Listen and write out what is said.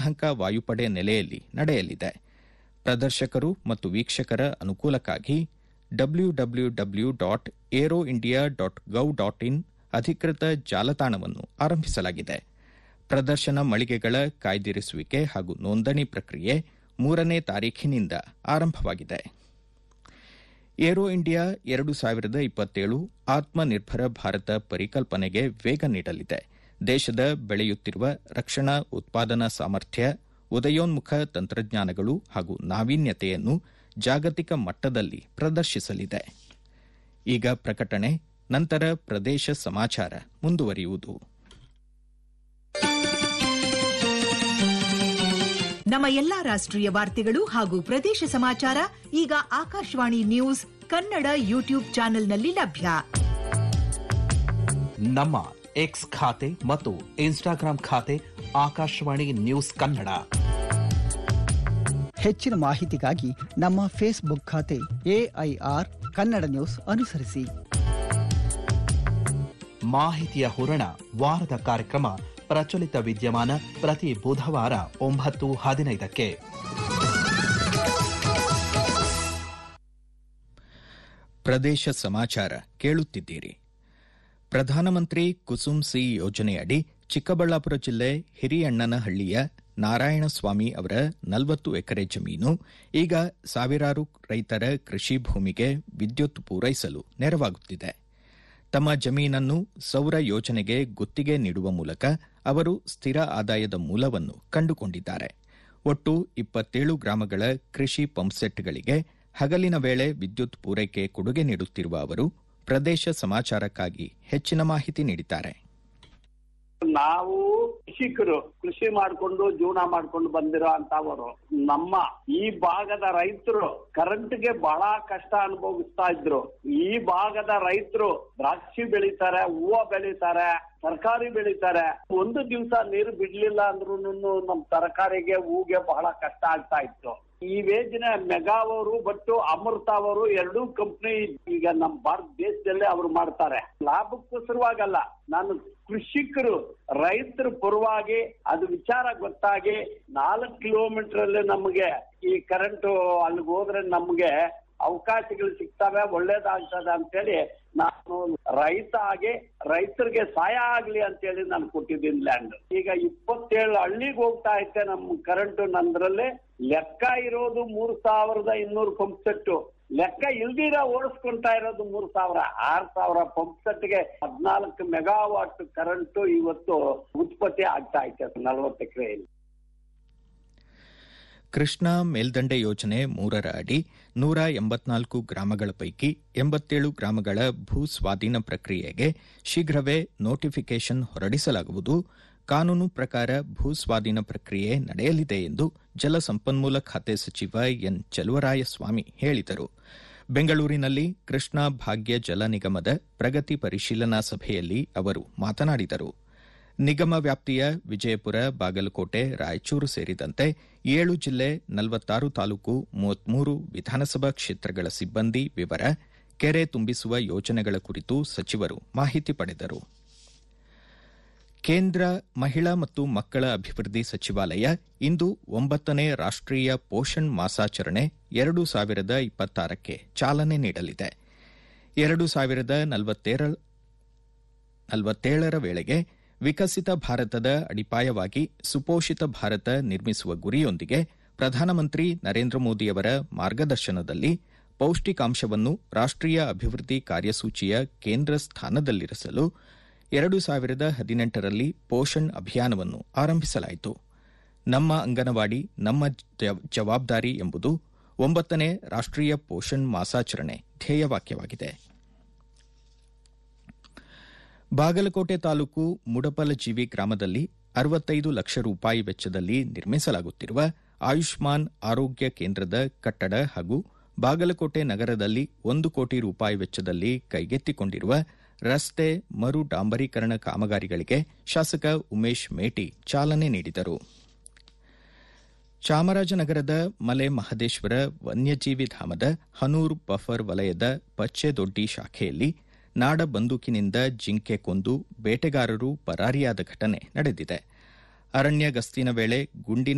ಯಲಹಂಕ ವಾಯುಪಡೆ ನೆಲೆಯಲ್ಲಿ ನಡೆಯಲಿದೆ ಪ್ರದರ್ಶಕರು ಮತ್ತು ವೀಕ್ಷಕರ ಅನುಕೂಲಕ್ಕಾಗಿ W W W dot aero India dot gov dot in ಅಧಿಕೃತ ಜಾಲತಾಣವನ್ನು ಆರಂಭಿಸಲಾಗಿದೆ ಪ್ರದರ್ಶನ ಮಳಿಗೆಗಳ ಕಾಯ್ದಿರಿಸುವಿಕೆ ಹಾಗೂ ನೋಂದಣಿ ಪ್ರಕ್ರಿಯೆ ಮೂರನೇ ತಾರೀಖಿನಿಂದ ಆರಂಭವಾಗಿದೆ ಏರೋ ಇಂಡಿಯಾ ಎರಡು ಸಾವಿರದ ಇಪ್ಪತ್ತೇಳು ಆತ್ಮನಿರ್ಭರ ಭಾರತ ಪರಿಕಲ್ಪನೆಗೆ ವೇಗ ನೀಡಲಿದೆ ದೇಶದ ಬೆಳೆಯುತ್ತಿರುವ ರಕ್ಷಣಾ ಉತ್ಪಾದನಾ ಸಾಮರ್ಥ್ಯ ಉದಯೋನ್ಮುಖ ತಂತ್ರಜ್ಞಾನಗಳು ಹಾಗೂ ನಾವೀನ್ಯತೆಯನ್ನು ಜಾಗತಿಕ ಮಟ್ಟದಲ್ಲಿ ಪ್ರದರ್ಶಿಸಲಿದೆ ಈಗ ಪ್ರಕಟಣೆ ನಂತರ ಪ್ರದೇಶ ಸಮಾಚಾರ ಮುಂದುವರಿಯುವುದು ನಮ್ಮ ಎಲ್ಲಾ ರಾಷ್ಟ್ರೀಯ ವಾರ್ತೆಗಳು ಹಾಗೂ ಪ್ರದೇಶ ಸಮಾಚಾರ ಈಗ ಆಕಾಶವಾಣಿ ನ್ಯೂಸ್ ಕನ್ನಡ ಯೂಟ್ಯೂಬ್ ಚಾನೆಲ್ನಲ್ಲಿ ಲಭ್ಯ ನಮ್ಮ ಎಕ್ಸ್ ಖಾತೆ ಮತ್ತು ಇನ್ಸ್ಟಾಗ್ರಾಂ ಖಾತೆ ಆಕಾಶವಾಣಿ ನ್ಯೂಸ್ ಕನ್ನಡ ಹೆಚ್ಚಿನ ಮಾಹಿತಿಗಾಗಿ ನಮ್ಮ ಫೇಸ್ಬುಕ್ ಖಾತೆ ಎಐಆರ್ ಕನ್ನಡ ನ್ಯೂಸ್ ಅನುಸರಿಸಿ ಮಾಹಿತಿಯ ಹೂರಣ ವಾರದ ಕಾರ್ಯಕ್ರಮ ಪ್ರಚಲಿತ ವಿದ್ಯಮಾನ ಪ್ರತಿ ಬುಧವಾರ ಒಂಬತ್ತು ಹದಿನೈದಕ್ಕೆ ಪ್ರದೇಶ ಸಮಾಚಾರ ಕೇಳುತ್ತಿದ್ದೀರಿ ಪ್ರಧಾನಮಂತ್ರಿ ಕುಸುಮ್ ಸಿ ಯೋಜನೆಯಡಿ ಚಿಕ್ಕಬಳ್ಳಾಪುರ ಜಿಲ್ಲೆ ಹಿರಿಯಣ್ಣನಹಳ್ಳಿಯ ನಾರಾಯಣಸ್ವಾಮಿ ಅವರ ನಲವತ್ತು ಎಕರೆ ಜಮೀನು ಈಗ ಸಾವಿರಾರು ರೈತರ ಕೃಷಿ ಭೂಮಿಗೆ ವಿದ್ಯುತ್ ಪೂರೈಸಲು ನೆರವಾಗುತ್ತಿದೆ ತಮ್ಮ ಜಮೀನನ್ನು ಸೌರ ಯೋಜನೆಗೆ ಗುತ್ತಿಗೆ ನೀಡುವ ಮೂಲಕ ಅವರು ಸ್ಥಿರ ಆದಾಯದ ಮೂಲವನ್ನು ಕಂಡುಕೊಂಡಿದ್ದಾರೆ ಒಟ್ಟು ಇಪ್ಪತ್ತೇಳು ಗ್ರಾಮಗಳ ಕೃಷಿ ಪಂಪ್ಸೆಟ್ಗಳಿಗೆ ಹಗಲಿನ ವೇಳೆ ವಿದ್ಯುತ್ ಪೂರೈಕೆ ಕೊಡುಗೆ ನೀಡುತ್ತಿರುವ ಅವರು ಪ್ರದೇಶ ಸಮಾಚಾರಕ್ಕಾಗಿ ಹೆಚ್ಚಿನ ಮಾಹಿತಿ ನೀಡಿದ್ದಾರೆ ನಾವು ಕೃಷಿಕರು ಕೃಷಿ ಮಾಡ್ಕೊಂಡು ಜೀವನ ಮಾಡ್ಕೊಂಡು ಬಂದಿರೋ ಅಂತವರು ನಮ್ಮ ಈ ಭಾಗದ ರೈತರು ಕರೆಂಟ್ಗೆ ಬಹಳ ಕಷ್ಟ ಅನುಭವಿಸ್ತಾ ಇದ್ರು ಈ ಭಾಗದ ರೈತರು ದ್ರಾಕ್ಷಿ ಬೆಳಿತಾರೆ ಹೂವು ಬೆಳಿತಾರೆ ತರಕಾರಿ ಬೆಳಿತಾರೆ ಒಂದು ದಿವಸ ನೀರು ಬಿಡ್ಲಿಲ್ಲ ಅಂದ್ರೂ ನಮ್ ತರಕಾರಿಗೆ ಹೂಗೆ ಬಹಳ ಕಷ್ಟ ಆಗ್ತಾ ಇತ್ತು ಈ ಯೋಜನೆ ಮೆಗಾ ಅವರು ಬಟ್ಟು ಅಮೃತ ಅವರು ಎರಡೂ ಕಂಪ್ನಿ ಈಗ ನಮ್ಮ ಭಾರತ ದೇಶದಲ್ಲೇ ಅವರು ಮಾಡ್ತಾರೆ ಲಾಭಕ್ಕೋಸ್ಕರವಾಗಲ್ಲ ನಾನು ಕೃಷಿಕರು ರೈತರ ಪರವಾಗಿ ಅದು ವಿಚಾರ ಗೊತ್ತಾಗಿ ನಾಲ್ಕು ಕಿಲೋಮೀಟರ್ ಅಲ್ಲಿ ನಮಗೆ ಈ ಕರೆಂಟ್ ಅಲ್ಲಿಗೆ ಹೋದ್ರೆ ನಮ್ಗೆ ಅವಕಾಶಗಳು ಸಿಗ್ತವೆ ಒಳ್ಳೇದಾಗ್ತದೆ ಅಂತೇಳಿ ನಾನು ರೈತ ಆಗಿ ರೈತರಿಗೆ ಸಹಾಯ ಆಗ್ಲಿ ಅಂತೇಳಿ ನಾನು ಕೊಟ್ಟಿದ್ದೀನಿ ಲ್ಯಾಂಡ್ ಈಗ ಇಪ್ಪತ್ತೇಳು ಹಳ್ಳಿಗೆ ಹೋಗ್ತಾ ಐತೆ ನಮ್ಮ ಕರೆಂಟ್ ನಂದ್ರಲ್ಲಿ ಲೆಕ್ಕ ಇರೋದು ಮೂರ್ ಸಾವಿರದ ಇನ್ನೂರು ಪಂಪ್ ಸೆಟ್ ಲೆಕ್ಕ ಇಲ್ದಿರ ಓಡಿಸ್ಕೊಂತಾ ಇರೋದು ಮೂರ್ ಸಾವಿರ ಆರ್ ಸಾವಿರ ಪಂಪ್ ಸೆಟ್ಗೆ ಹದಿನಾಲ್ಕು ಮೆಗಾವಾಟ್ ಕರೆಂಟ್ ಇವತ್ತು ಉತ್ಪತ್ತಿ ಆಗ್ತಾ ಐತೆ ನಲವತ್ತು ಎಕರೆಯಲ್ಲಿ ಕೃಷ್ಣಾ ಮೇಲ್ದಂಡೆ ಯೋಜನೆ ಮೂರರ ಅಡಿ ನೂರ ಎಂಬತ್ನಾಲ್ಕು ಗ್ರಾಮಗಳ ಪೈಕಿ ಎಂಬತ್ತೇಳು ಗ್ರಾಮಗಳ ಭೂ ಸ್ವಾಧೀನ ಪ್ರಕ್ರಿಯೆಗೆ ಶೀಘ್ರವೇ ನೋಟಿಫಿಕೇಷನ್ ಹೊರಡಿಸಲಾಗುವುದು ಕಾನೂನು ಪ್ರಕಾರ ಭೂ ಸ್ವಾಧೀನ ಪ್ರಕ್ರಿಯೆ ನಡೆಯಲಿದೆ ಎಂದು ಜಲಸಂಪನ್ಮೂಲ ಖಾತೆ ಸಚಿವ ಎನ್ ಚಲುವರಾಯಸ್ವಾಮಿ ಹೇಳಿದರು ಬೆಂಗಳೂರಿನಲ್ಲಿ ಕೃಷ್ಣಾ ಭಾಗ್ಯ ಜಲ ನಿಗಮದ ಪ್ರಗತಿ ಪರಿಶೀಲನಾ ಸಭೆಯಲ್ಲಿ ಅವರು ಮಾತನಾಡಿದರು ನಿಗಮ ವ್ಯಾಪ್ತಿಯ ವಿಜಯಪುರ ಬಾಗಲಕೋಟೆ ರಾಯಚೂರು ಸೇರಿದಂತೆ ಏಳು ಜಿಲ್ಲೆ ನಲವತ್ತಾರು ತಾಲೂಕು ಮೂವತ್ಮೂರು ವಿಧಾನಸಭಾ ಕ್ಷೇತ್ರಗಳ ಸಿಬ್ಬಂದಿ ವಿವರ ಕೆರೆ ತುಂಬಿಸುವ ಯೋಜನೆಗಳ ಕುರಿತು ಸಚಿವರು ಮಾಹಿತಿ ಪಡೆದರು ಕೇಂದ್ರ ಮಹಿಳಾ ಮತ್ತು ಮಕ್ಕಳ ಅಭಿವೃದ್ಧಿ ಸಚಿವಾಲಯ ಇಂದು ಒಂಬತ್ತನೇ ರಾಷ್ಟೀಯ ಪೋಷಣ್ ಮಾಸಾಚರಣೆ ಎರಡು ಸಾವಿರದ ಇಪ್ಪತ್ತಾರಕ್ಕೆ ಚಾಲನೆ ನೀಡಲಿದೆ ಎರಡು ಸಾವಿರದ ನಲವತ್ತೇಳರ ವೇಳೆಗೆ ವಿಕಸಿತ ಭಾರತದ ಅಡಿಪಾಯವಾಗಿ ಸುಪೋಷಿತ ಭಾರತ ನಿರ್ಮಿಸುವ ಗುರಿಯೊಂದಿಗೆ ಪ್ರಧಾನಮಂತ್ರಿ ನರೇಂದ್ರ ಮೋದಿಯವರ ಮಾರ್ಗದರ್ಶನದಲ್ಲಿ ಪೌಷ್ಟಿಕಾಂಶವನ್ನು ರಾಷ್ಟೀಯ ಅಭಿವೃದ್ಧಿ ಕಾರ್ಯಸೂಚಿಯ ಕೇಂದ್ರ ಸ್ಥಾನದಲ್ಲಿರಿಸಲು ಎರಡು ಸಾವಿರದ ಹದಿನೆಂಟರಲ್ಲಿ ಪೋಷಣ್ ಅಭಿಯಾನವನ್ನು ಆರಂಭಿಸಲಾಯಿತು ನಮ್ಮ ಅಂಗನವಾಡಿ ನಮ್ಮ ಜವಾಬ್ದಾರಿ ಎಂಬುದು ಒಂಬತ್ತನೇ ರಾಷ್ಟೀಯ ಪೋಷಣ್ ಮಾಸಾಚರಣೆ ಧ್ಯೇಯವಾಕ್ಯವಾಗಿದೆ ಬಾಗಲಕೋಟೆ ತಾಲೂಕು ಮುಡಪಲಜೀವಿ ಗ್ರಾಮದಲ್ಲಿ ಅರವತ್ತೈದು ಲಕ್ಷ ರೂಪಾಯಿ ವೆಚ್ಚದಲ್ಲಿ ನಿರ್ಮಿಸಲಾಗುತ್ತಿರುವ ಆಯುಷ್ಮಾನ್ ಆರೋಗ್ಯ ಕೇಂದ್ರದ ಕಟ್ಟಡ ಹಾಗೂ ಬಾಗಲಕೋಟೆ ನಗರದಲ್ಲಿ ಒಂದು ಕೋಟಿ ರೂಪಾಯಿ ವೆಚ್ಚದಲ್ಲಿ ಕೈಗೆತ್ತಿಕೊಂಡಿರುವ ರಸ್ತೆ ಮರು ಡಾಂಬರೀಕರಣ ಕಾಮಗಾರಿಗಳಿಗೆ ಶಾಸಕ ಉಮೇಶ್ ಮೇಟಿ ಚಾಲನೆ ನೀಡಿದರು ಚಾಮರಾಜನಗರದ ಮಲೆ ಮಹದೇಶ್ವರ ವನ್ಯಜೀವಿ ಧಾಮದ ಹನೂರ್ ಬಫರ್ ವಲಯದ ಪಚ್ಚೆದೊಡ್ಡಿ ಶಾಖೆಯಲ್ಲಿ ನಾಡ ಬಂದೂಕಿನಿಂದ ಜಿಂಕೆ ಕೊಂದು ಬೇಟೆಗಾರರು ಪರಾರಿಯಾದ ಘಟನೆ ನಡೆದಿದೆ ಅರಣ್ಯ ಗಸ್ತಿನ ವೇಳೆ ಗುಂಡಿನ